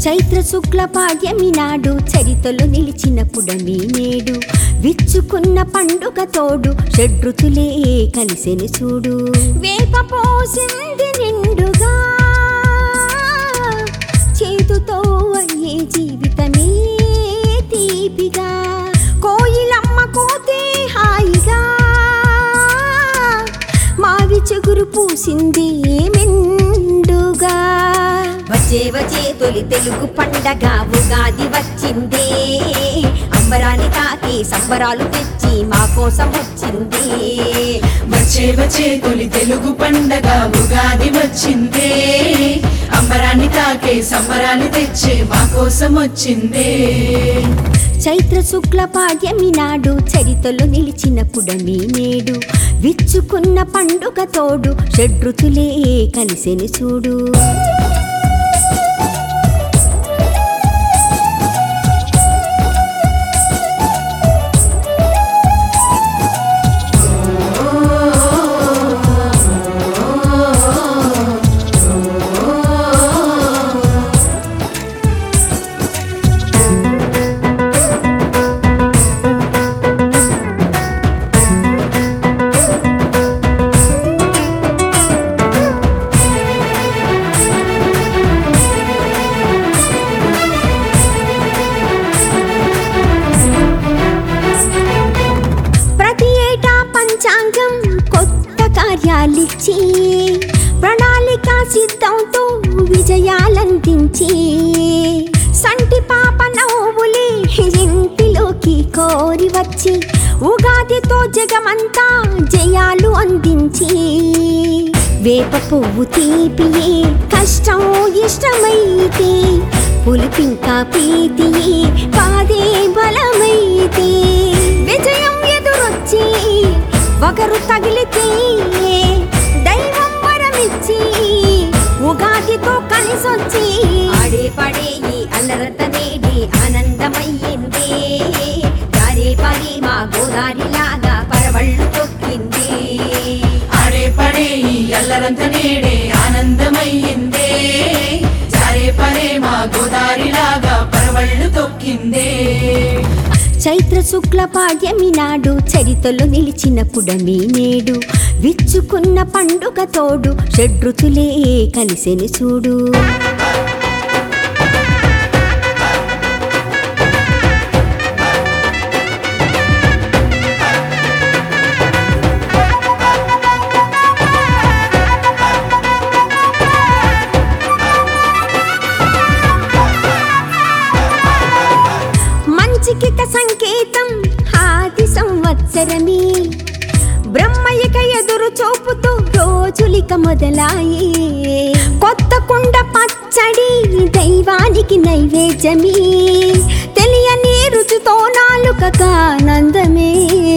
చైత్ర శుక్ల పాడ్యమి నాడు చరితలు నిలిచిన పుడమి నేడు విచ్చుకున్న పండుగ తోడు షడ్రుచులే కలిసెను చూడు వేప పోసింది నిండుగా చేతుతో అయ్యే జీవితమే తీపిగా కోయిలమ్మ కోతే హాయిగా మావి చెగురు పూసింది మెండుగా వచ్చే వచ్చే తొలి తెలుగు పండగ ఉగాది వచ్చిందే అంబరాన్ని తాకి సంబరాలు తెచ్చి మా కోసం వచ్చింది వచ్చే వచ్చే తొలి తెలుగు పండగ ఉగాది వచ్చిందే అంబరాన్ని తాకే సంబరాన్ని తెచ్చే మా కోసం వచ్చిందే చైత్ర శుక్ల పాడ్యమి నాడు చరితలు నిలిచిన పుడమి నేడు విచ్చుకున్న పండుగ తోడు షడ్రుచులే కలిసెను చూడు ప్రతి ఏటా పంచాంగం కొత్త కార్యాలిచ్చి ప్రణాళిక సిద్ధంతో విజయాలందించి సంటి పాప నవ్వులే ఇంటిలోకి కోరి వచ్చి ఉగాదితో జగమంతా జయాలు అందించి వేప పువ్వు తీపియే కష్టం ఇష్టమైతే పులిపింకా ప్రీతియే కాదే బలమైతే విజయం ఎదురొచ్చి ఒకరు తగిలితే దైవం వరమిచ్చి ఉగాదితో కలిసొచ్చి ఆడే పడే ఈ అల్లరత నేడి ఆనందమయ్యింది దారే పడి మా గోదారి లాగా పరవళ్ళు తొక్కింది ఆడే పడే ఈ అల్లరంత నేడే ఆనందమయ్యిందే జారే పడే మా గోదారి లాగా పరవళ్ళు తొక్కిందే చైత్ర శుక్ల పాడ్యమి నాడు చరితలు నిలిచిన పుడమి నేడు విచ్చుకున్న పండుగ తోడు షడ్రుచులే కలిసెను చూడు మంచికిక సంకేతం ఆది సంవత్సరమే బ్రహ్మయ్యక ఎదురు చూపుతూ రోజులిక మొదలాయి కొత్త కుండ పచ్చడి దైవానికి నైవేద్యమే తెలియని రుచితో నాలుకకానందమే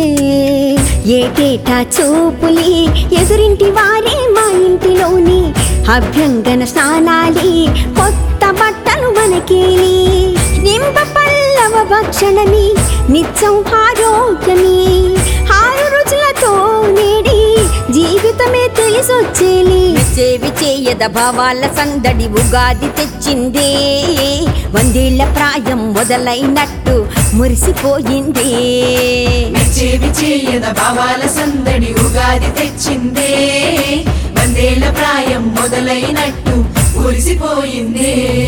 ఏటేటా చూపులే ఎదురింటి వారే మా ఇంటిలోని అభ్యంగన స్నానాలే కొత్త బట్టలు మనకేలి నింబ పల్లవ భక్షణమి నిత్యం ఆరోగ్యమే ఆరు రుచులతో నేడి జీవితమే తెలిసొచ్చేలి చేవి చేయద భావాల సందడి ఉగాది తెచ్చిందే వందేళ్ల ప్రాయం మొదలైనట్టు మురిసిపోయిందే మెచ్చేవి చేయద భావాల సందడి ఉగాది తెచ్చిందే వందేళ్ల ప్రాయం మొదలైనట్టు మురిసిపోయిందే